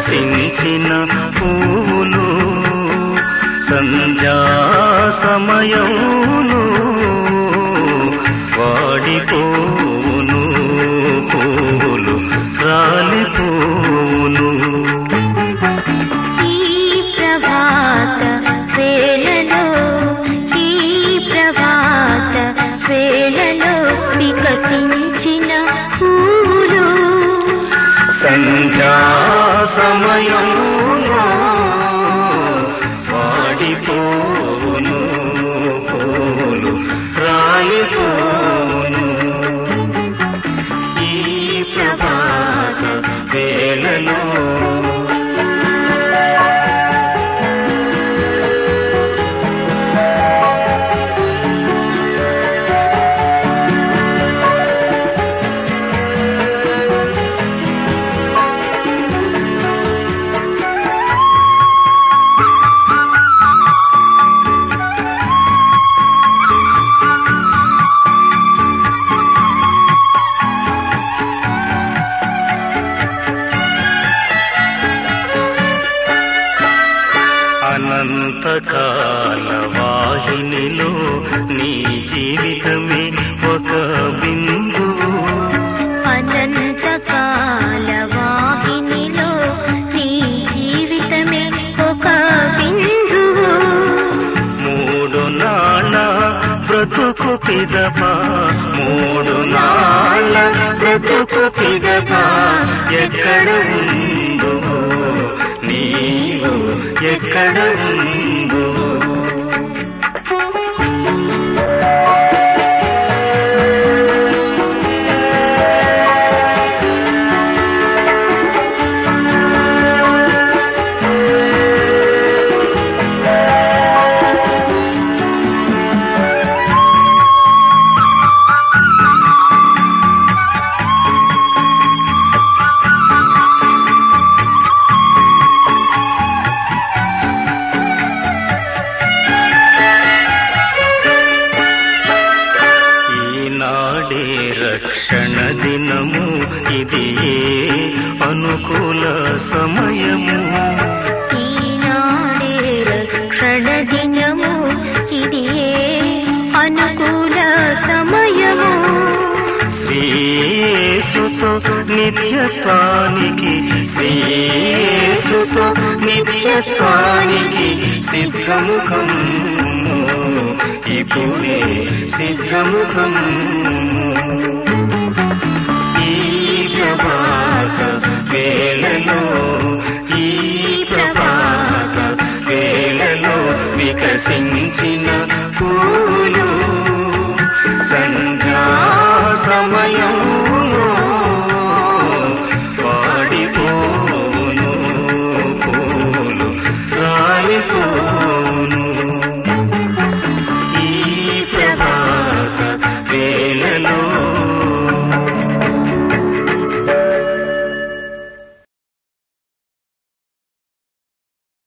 వికసించిన పూలు సంధ్యా సమయంలో వాడిపోవును పూలు రాలిపోవును ఈ ప్రభాత వేళలో ఈ ప్రభాత వేళలో వికసించిన పూలు సంధ్యా సమయంలో వాడిపోవును పూలు రాలిపోవును ఈ ప్రభాత వేళలో అనంతకాల వాహినిలో నీ జీవితమే ఒక బిందువు అనంతకాల వాహినిలో నీ జీవితమే ఒక బిందువు మూడు నాళ్ళ బ్రతుకు పిదప మూడు నాళ్ళ బ్రతుకు పిదప ఎక్కడ ఉందో నీవు ఎక్కడ ఉందో ఈనాడే రక్షణ దినము ఇది ఏ అనుకూల సమయము ఈనాడే రక్షణ దినము ఇది ఏ అనుకూల సమయము శ్రీయేసుతో నిత్యత్వానికి శ్రీయేసుతో నిత్యత్వానికి సిద్ధముఖము ఇప్పుడే సిద్ధముఖము ఈ ప్రభాత వేళలో ఈ ప్రభాత వేళలో వికసించిన